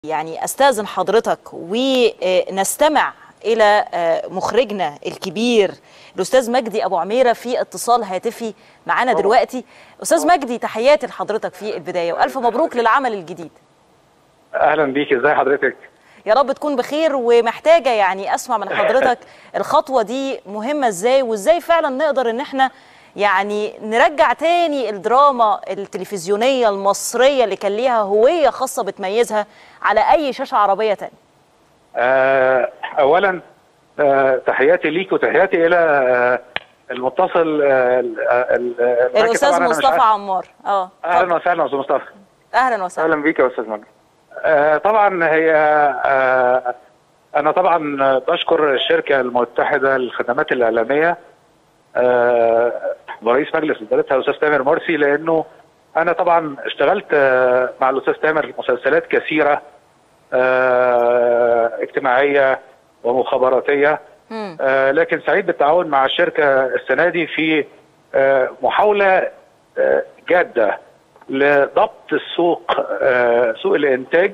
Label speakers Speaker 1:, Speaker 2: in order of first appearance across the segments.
Speaker 1: يعني استاذن حضرتك ونستمع الى مخرجنا الكبير الاستاذ مجدي ابو عميره في اتصال هاتفي معانا دلوقتي استاذ مجدي تحياتي لحضرتك في البدايه والف مبروك للعمل الجديد
Speaker 2: اهلا بيك ازي حضرتك
Speaker 1: يا رب تكون بخير ومحتاجه يعني اسمع من حضرتك الخطوه دي مهمه ازاي وازاي فعلا نقدر ان احنا يعني نرجع تاني الدراما التلفزيونيه المصريه اللي كان ليها هويه خاصه بتميزها على اي شاشه عربيه تاني
Speaker 2: آه اولا آه تحياتي ليك وتحياتي الى آه المتصل آه
Speaker 1: الاستاذ مصطفى عمار اه
Speaker 2: اهلا وسهلا استاذ مصطفى
Speaker 1: اهلا وسهلا
Speaker 2: اهلا بيك يا استاذ مجدي آه طبعا هي آه انا طبعا بشكر الشركه المتحده للخدمات الاعلاميه آه ورئيس مجلس ادارتها الاستاذ تامر مرسي لانه انا طبعا اشتغلت آه مع الاستاذ تامر مسلسلات كثيره آه اجتماعيه ومخابراتيه آه لكن سعيد بالتعاون مع الشركه السنه دي في آه محاوله آه جاده لضبط السوق آه سوق الانتاج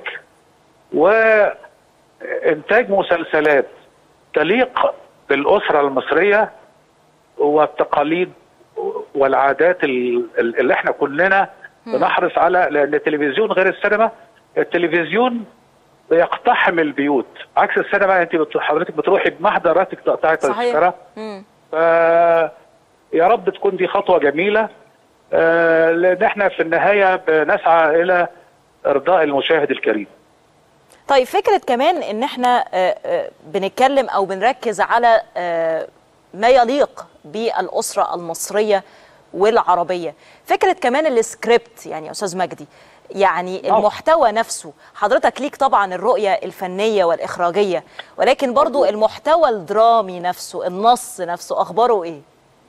Speaker 2: وانتاج مسلسلات تليق بالاسره المصريه والتقاليد والعادات اللي احنا كلنا بنحرص على لان التلفزيون غير السينما التلفزيون بيقتحم البيوت عكس السينما انت حضرتك بتروحي بمحضراتك تقطعي تذكره ف يا رب تكون دي خطوه جميله آه لان احنا في النهايه بنسعى الى ارضاء المشاهد الكريم
Speaker 1: طيب فكره كمان ان احنا آه آه بنتكلم او بنركز على ما يليق بالاسره المصريه والعربيه فكره كمان السكريبت يعني يا استاذ مجدي يعني المحتوى نفسه حضرتك ليك طبعا الرؤيه الفنيه والاخراجيه ولكن برضو المحتوى الدرامي نفسه النص نفسه اخباره ايه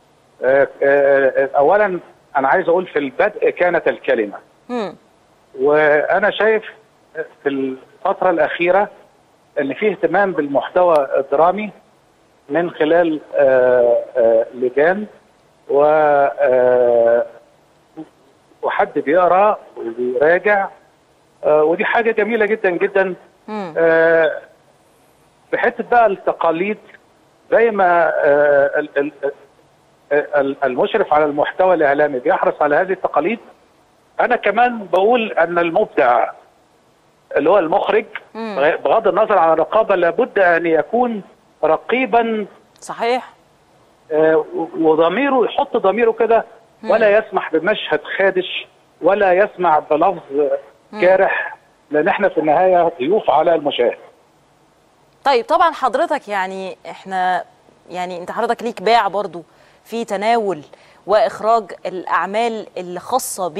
Speaker 2: اولا انا عايز اقول في البدء كانت الكلمه
Speaker 1: مم.
Speaker 2: وانا شايف في الفتره الاخيره ان في اهتمام بالمحتوى الدرامي من خلال آآ آآ لجان و وحد بيقرا وبيراجع ودي حاجه جميله جدا جدا في حته بقى التقاليد زي ما المشرف على المحتوى الاعلامي بيحرص على هذه التقاليد انا كمان بقول ان المبدع اللي هو المخرج بغض النظر عن الرقابه لابد ان يكون رقيبا
Speaker 1: صحيح
Speaker 2: آه وضميره يحط ضميره كده ولا يسمح بمشهد خادش ولا يسمع بلفظ جارح لان احنا في النهايه ضيوف على المشاهد
Speaker 1: طيب طبعا حضرتك يعني احنا يعني انت حضرتك ليك باع برضو في تناول واخراج الاعمال اللي خاصه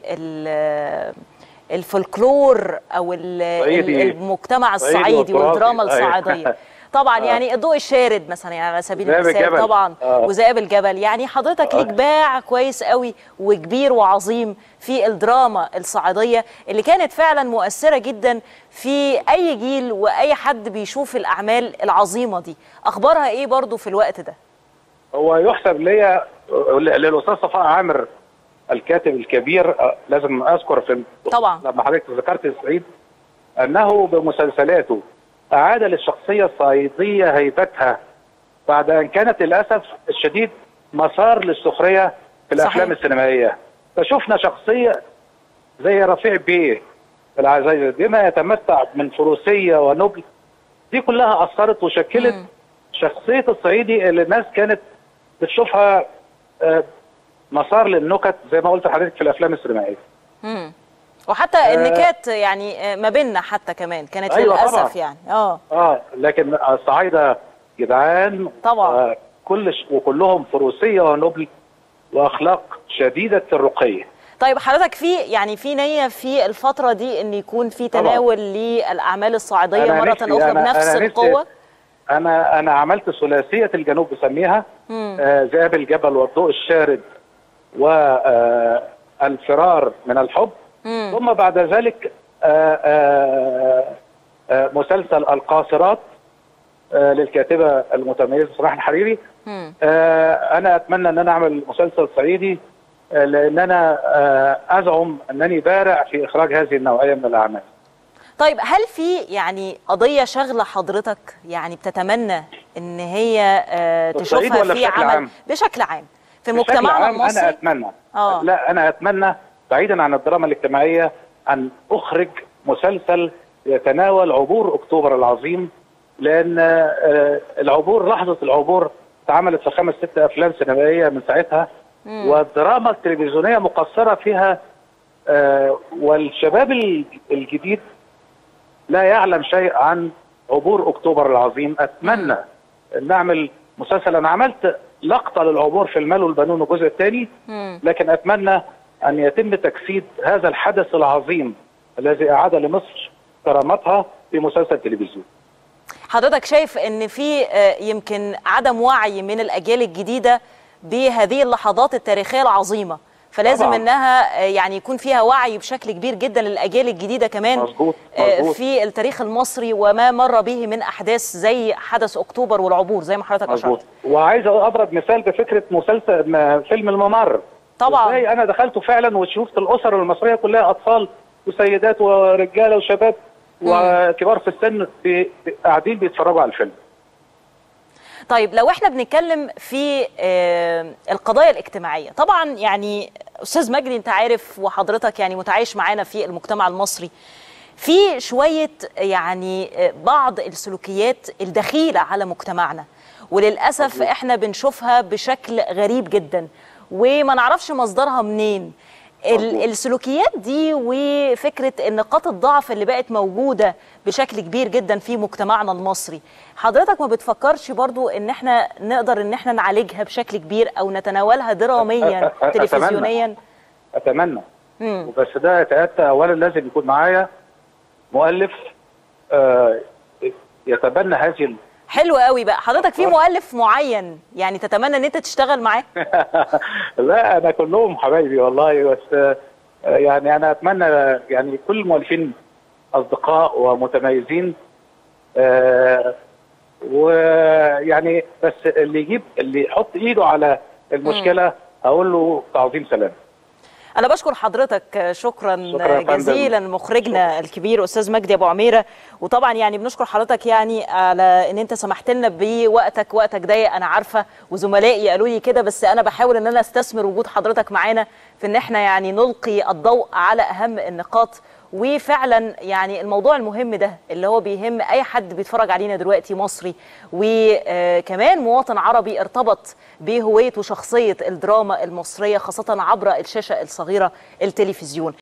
Speaker 1: بال الفولكلور او المجتمع الصعيدي والدراما الصعيديه طبعا آه. يعني الضوء الشارد مثلا يعني على سبيل المثال طبعا آه. وذئاب الجبل يعني حضرتك آه. ليك باع كويس قوي وكبير وعظيم في الدراما الصعيديه اللي كانت فعلا مؤثره جدا في اي جيل واي حد بيشوف الاعمال العظيمه دي اخبارها ايه برضو في الوقت ده
Speaker 2: هو يحسب ليا للاستاذ صفاء عامر الكاتب الكبير لازم اذكر في
Speaker 1: طبعا
Speaker 2: لما حضرتك ذكرت الصعيد انه بمسلسلاته أعاد للشخصية الصعيدية هيبتها بعد أن كانت للأسف الشديد مسار للسخرية في الأفلام صحيح. السينمائية فشفنا شخصية زي رفيع بيه العزيز بما يتمتع من فروسية ونبل دي كلها أثرت وشكلت م. شخصية الصعيدي اللي الناس كانت بتشوفها مسار للنكت زي ما قلت لحضرتك في الأفلام السينمائية
Speaker 1: م. وحتى آه النكات يعني ما بيننا حتى كمان كانت
Speaker 2: أيوة
Speaker 1: للاسف
Speaker 2: طبعا.
Speaker 1: يعني اه
Speaker 2: اه لكن الصعايده جدعان
Speaker 1: طبعا
Speaker 2: آه كل ش... وكلهم فروسيه ونبل واخلاق شديده الرقيه
Speaker 1: طيب حضرتك في يعني في نيه في الفتره دي ان يكون في تناول للاعمال الصعيديه مره اخرى
Speaker 2: أنا
Speaker 1: بنفس
Speaker 2: أنا
Speaker 1: القوه
Speaker 2: انا انا عملت ثلاثيه الجنوب بسميها آه ذئاب الجبل والضوء الشارد والفرار من الحب
Speaker 1: مم.
Speaker 2: ثم بعد ذلك آآ آآ آآ مسلسل القاصرات للكاتبه المتميزه صلاح الحريري انا اتمنى ان انا اعمل مسلسل صعيدي لان انا ازعم انني بارع في اخراج هذه النوعيه من الاعمال
Speaker 1: طيب هل في يعني قضيه شغله حضرتك يعني بتتمنى ان هي آه،
Speaker 2: في الصعيد
Speaker 1: تشوفها
Speaker 2: ولا
Speaker 1: في
Speaker 2: بشكل
Speaker 1: عمل
Speaker 2: عام؟
Speaker 1: بشكل عام في
Speaker 2: بشكل
Speaker 1: مجتمعنا
Speaker 2: عام انا
Speaker 1: المصري
Speaker 2: اتمنى
Speaker 1: آه.
Speaker 2: لا انا اتمنى بعيدا عن الدراما الاجتماعيه ان اخرج مسلسل يتناول عبور اكتوبر العظيم لان آه، العبور لحظه العبور اتعملت في خمس ست افلام سينمائيه من ساعتها والدراما التلفزيونيه مقصره فيها آه، والشباب ال- الجديد لا يعلم شيء عن عبور اكتوبر العظيم اتمنى ان نعمل مسلسل انا عملت لقطه للعبور في المال والبنون الجزء الثاني
Speaker 1: مم.
Speaker 2: لكن اتمنى ان يتم تجسيد هذا الحدث العظيم الذي اعاد لمصر كرامتها في مسلسل تلفزيوني
Speaker 1: حضرتك شايف ان في آه، يمكن عدم وعي من الاجيال الجديده بهذه اللحظات التاريخيه العظيمه فلازم
Speaker 2: طبعاً.
Speaker 1: انها آه، يعني يكون فيها وعي بشكل كبير جدا للاجيال الجديده كمان
Speaker 2: مظبوط،
Speaker 1: آه،
Speaker 2: مظبوط.
Speaker 1: في التاريخ المصري وما مر به من احداث زي حدث اكتوبر والعبور زي ما حضرتك
Speaker 2: مظبوط
Speaker 1: اشرت
Speaker 2: وعايز اضرب مثال بفكره مسلسل م- فيلم الممر
Speaker 1: طبعاً.
Speaker 2: ازاي انا دخلته فعلا وشفت الاسر المصريه كلها اطفال وسيدات ورجاله وشباب وكبار في السن في في- قاعدين بيتفرجوا على الفيلم
Speaker 1: طيب لو احنا بنتكلم في آه، القضايا الاجتماعيه طبعا يعني استاذ مجدي انت عارف وحضرتك يعني متعايش معانا في المجتمع المصري في شويه يعني آه، بعض السلوكيات الدخيله على مجتمعنا وللاسف
Speaker 2: مظبوط.
Speaker 1: احنا بنشوفها بشكل غريب جدا وما نعرفش مصدرها منين ال-
Speaker 2: مظبوط.
Speaker 1: السلوكيات دي وفكره نقاط الضعف اللي بقت موجوده بشكل كبير جدا في مجتمعنا المصري حضرتك ما بتفكرش برضو ان احنا نقدر ان احنا نعالجها بشكل كبير او نتناولها دراميا
Speaker 2: أ- أ- أتمنى.
Speaker 1: تلفزيونيا
Speaker 2: اتمنى
Speaker 1: مم.
Speaker 2: بس ده يتاتى اولا لازم يكون معايا مؤلف آه، يتبنى هذه ال-
Speaker 1: حلو قوي بقى حضرتك في مؤلف معين يعني تتمنى ان انت تشتغل معاه
Speaker 2: لا انا كلهم حبايبي والله بس آه، يعني انا اتمنى يعني كل المؤلفين اصدقاء ومتميزين آه، ويعني بس اللي يجيب اللي يحط ايده على المشكله اقول له تعظيم سلام
Speaker 1: انا بشكر حضرتك شكرا,
Speaker 2: شكرا يا فندم.
Speaker 1: جزيلا مخرجنا الكبير استاذ مجدي ابو عميره وطبعا يعني بنشكر حضرتك يعني على ان انت سمحت لنا بوقتك وقتك ضيق انا عارفه وزملائي قالوا لي كده بس انا بحاول ان انا استثمر وجود حضرتك معانا في ان احنا يعني نلقي الضوء على اهم النقاط وفعلا يعني الموضوع المهم ده اللي هو بيهم اي حد بيتفرج علينا دلوقتي مصري وكمان مواطن عربي ارتبط بهويه وشخصيه الدراما المصريه خاصه عبر الشاشه الصغيره التلفزيون